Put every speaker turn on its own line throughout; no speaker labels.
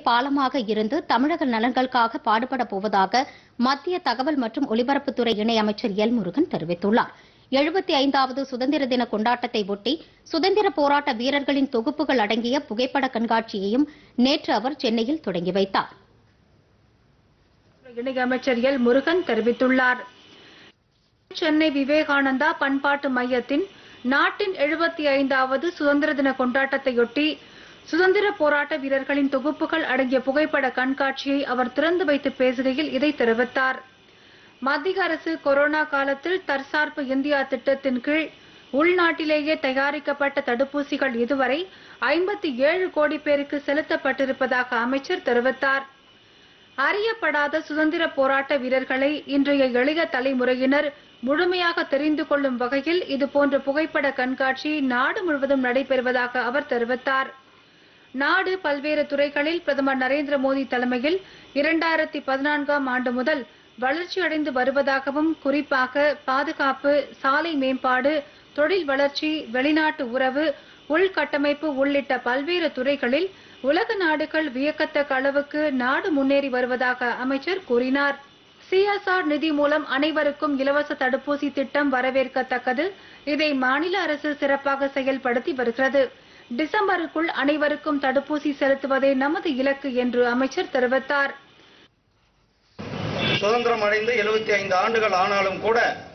பாலமாக இருந்து தமிழக நலன்களுக்காக பாடுபட போவதாக மத்திய தகவல் மற்றும் ஒலிபரப்புத்துறை இணையமைச்சர் எல் முருகன் தெரிவித்துள்ளார் எழுபத்தி ஐந்தாவது சுதந்திர தின கொண்டாட்டத்தை ஒட்டி சுதந்திர போராட்ட வீரர்களின் தொகுப்புகள் அடங்கிய புகைப்பட கண்காட்சியையும் நேற்று அவர் சென்னையில் தொடங்கி வைத்தார்
இணையமைச்சர் எல் முருகன் தெரிவித்துள்ளார் சென்னை விவேகானந்தா பண்பாட்டு மையத்தின் நாட்டின் எழுபத்தி ஐந்தாவது சுதந்திர தின கொண்டாட்டத்தையொட்டி சுதந்திர போராட்ட வீரர்களின் தொகுப்புகள் அடங்கிய புகைப்பட கண்காட்சியை அவர் திறந்து வைத்து பேசுகையில் இதை தெரிவித்தார் மத்திய அரசு கொரோனா காலத்தில் தற்சார்பு இந்தியா திட்டத்தின் கீழ் உள்நாட்டிலேயே தயாரிக்கப்பட்ட தடுப்பூசிகள் இதுவரை ஐம்பத்தி ஏழு கோடி பேருக்கு செலுத்தப்பட்டிருப்பதாக அமைச்சர் தெரிவித்தார் அறியப்படாத சுதந்திர போராட்ட வீரர்களை இன்றைய எளிய தலைமுறையினர் முழுமையாக தெரிந்து கொள்ளும் வகையில் இதுபோன்ற புகைப்பட கண்காட்சி நாடு முழுவதும் நடைபெறுவதாக அவர் தெரிவித்தார் நாடு பல்வேறு துறைகளில் பிரதமர் நரேந்திர மோடி தலைமையில் இரண்டாயிரத்தி பதினான்காம் ஆண்டு முதல் வளர்ச்சியடைந்து வருவதாகவும் குறிப்பாக பாதுகாப்பு சாலை மேம்பாடு தொழில் வளர்ச்சி வெளிநாட்டு உறவு உள்கட்டமைப்பு உள்ளிட்ட பல்வேறு துறைகளில் உலக நாடுகள் வியக்கத்தக்க அளவுக்கு நாடு முன்னேறி வருவதாக அமைச்சர் கூறினார் சிஎஸ்ஆர் நிதி மூலம் அனைவருக்கும் இலவச தடுப்பூசி திட்டம் வரவேற்கத்தக்கது இதை மாநில அரசு சிறப்பாக செயல்படுத்தி வருகிறது டிசம்பருக்குள் அனைவருக்கும் தடுப்பூசி செலுத்துவதே நமது இலக்கு என்று அமைச்சர் தெரிவித்தார்
சுதந்திரம் அடைந்து எழுபத்தி ஐந்து ஆண்டுகள் ஆனாலும் கூட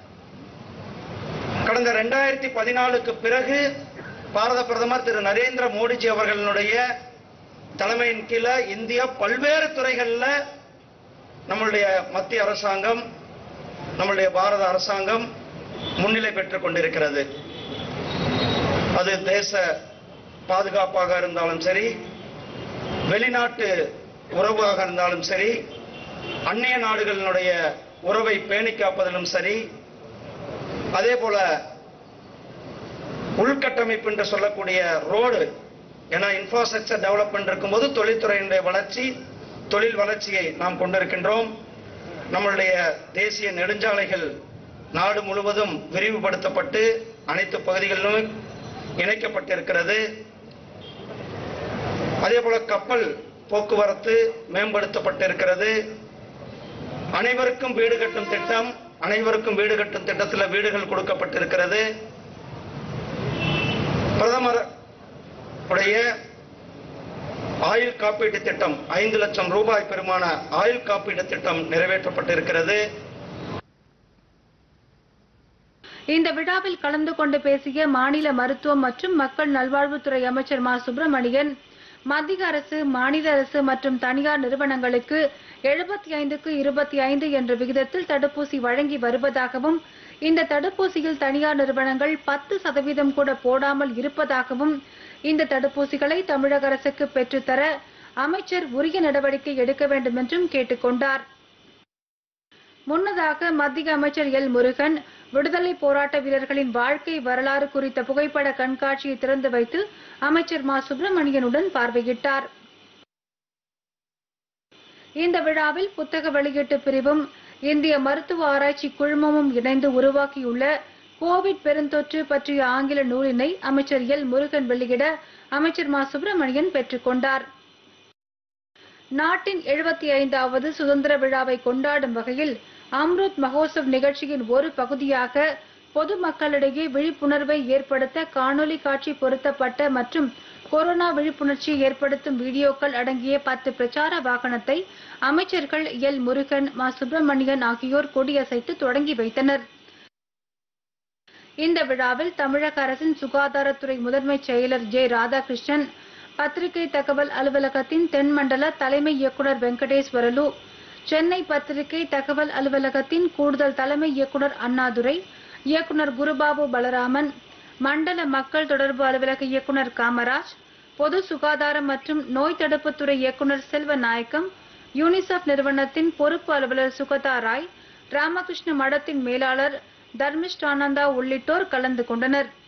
கடந்த ரெண்டாயிரத்தி பதினாலுக்கு பிறகு பாரத பிரதமர் திரு நரேந்திர மோடிஜி அவர்களுடைய தலைமையின் கீழே இந்தியா பல்வேறு துறைகளில் நம்மளுடைய மத்திய அரசாங்கம் நம்மளுடைய பாரத அரசாங்கம் முன்னிலை பெற்றுக் கொண்டிருக்கிறது அது தேச பாதுகாப்பாக இருந்தாலும் சரி வெளிநாட்டு உறவாக இருந்தாலும் சரி அந்நிய நாடுகளினுடைய உறவை பேணி காப்பதிலும் சரி அதே போல உள்கட்டமைப்பு என்று சொல்லக்கூடிய ரோடு ஏன்னா இன்ஃப்ராஸ்ட்ரக்சர் டெவலப்மெண்ட் இருக்கும்போது தொழில்துறையினுடைய வளர்ச்சி தொழில் வளர்ச்சியை நாம் கொண்டிருக்கின்றோம் நம்மளுடைய தேசிய நெடுஞ்சாலைகள் நாடு முழுவதும் விரிவுபடுத்தப்பட்டு அனைத்து பகுதிகளிலும் இணைக்கப்பட்டிருக்கிறது அதே போல கப்பல் போக்குவரத்து மேம்படுத்தப்பட்டிருக்கிறது அனைவருக்கும் வீடு கட்டும் திட்டம் அனைவருக்கும் வீடு கட்டும் திட்டத்தில் வீடுகள் கொடுக்கப்பட்டிருக்கிறது பிரதமர் உடைய ஆயுள் காப்பீட்டு திட்டம் ஐந்து லட்சம் ரூபாய் பெருமான ஆயுள் காப்பீட்டு திட்டம் நிறைவேற்றப்பட்டிருக்கிறது
இந்த விழாவில் கலந்து கொண்டு பேசிய மாநில மருத்துவம் மற்றும் மக்கள் நல்வாழ்வுத்துறை அமைச்சர் மா சுப்பிரமணியன் மத்திய அரசு மாநில அரசு மற்றும் தனியார் நிறுவனங்களுக்கு எழுபத்தி ஐந்துக்கு இருபத்தி ஐந்து என்ற விகிதத்தில் தடுப்பூசி வழங்கி வருவதாகவும் இந்த தடுப்பூசியில் தனியார் நிறுவனங்கள் பத்து சதவீதம் கூட போடாமல் இருப்பதாகவும் இந்த தடுப்பூசிகளை தமிழக அரசுக்கு பெற்றுத்தர அமைச்சர் உரிய நடவடிக்கை எடுக்க வேண்டும் என்றும் கேட்டுக்கொண்டார் முன்னதாக மத்திய அமைச்சர் எல் முருகன் விடுதலை போராட்ட வீரர்களின் வாழ்க்கை வரலாறு குறித்த புகைப்பட கண்காட்சியை திறந்து வைத்து அமைச்சர் மா சுப்பிரமணியனுடன் பார்வையிட்டார் இந்த விழாவில் புத்தக வெளியீட்டு பிரிவும் இந்திய மருத்துவ ஆராய்ச்சி குழுமமும் இணைந்து உருவாக்கியுள்ள கோவிட் பெருந்தொற்று பற்றிய ஆங்கில நூலினை அமைச்சர் எல் முருகன் வெளியிட அமைச்சர் மா சுப்பிரமணியன் பெற்றுக்கொண்டார் நாட்டின் எழுபத்தி ஐந்தாவது சுதந்திர விழாவை கொண்டாடும் வகையில் அம்ருத் மகோத்சவ் நிகழ்ச்சியின் ஒரு பகுதியாக பொதுமக்களிடையே விழிப்புணர்வை ஏற்படுத்த காணொலி காட்சி பொருத்தப்பட்ட மற்றும் கொரோனா விழிப்புணர்ச்சியை ஏற்படுத்தும் வீடியோக்கள் அடங்கிய பத்து பிரச்சார வாகனத்தை அமைச்சர்கள் எல் முருகன் மா சுப்பிரமணியன் ஆகியோர் கொடியசைத்து தொடங்கி வைத்தனர் இந்த விழாவில் தமிழக அரசின் சுகாதாரத்துறை முதன்மைச் செயலர் ஜே ராதாகிருஷ்ணன் பத்திரிகை தகவல் அலுவலகத்தின் தென்மண்டல தலைமை இயக்குனர் வெங்கடேஸ்வரலு சென்னை பத்திரிகை தகவல் அலுவலகத்தின் கூடுதல் தலைமை இயக்குனர் அண்ணாதுரை இயக்குனர் குருபாபு பலராமன் மண்டல மக்கள் தொடர்பு அலுவலக இயக்குனர் காமராஜ் பொது சுகாதாரம் மற்றும் நோய் தடுப்புத்துறை இயக்குனர் செல்வ நாயக்கம் யூனிசெஃப் நிறுவனத்தின் பொறுப்பு அலுவலர் சுகதா ராய் ராமகிருஷ்ண மடத்தின் மேலாளர் தர்மிஷ்டானந்தா உள்ளிட்டோர் கலந்து கொண்டனர்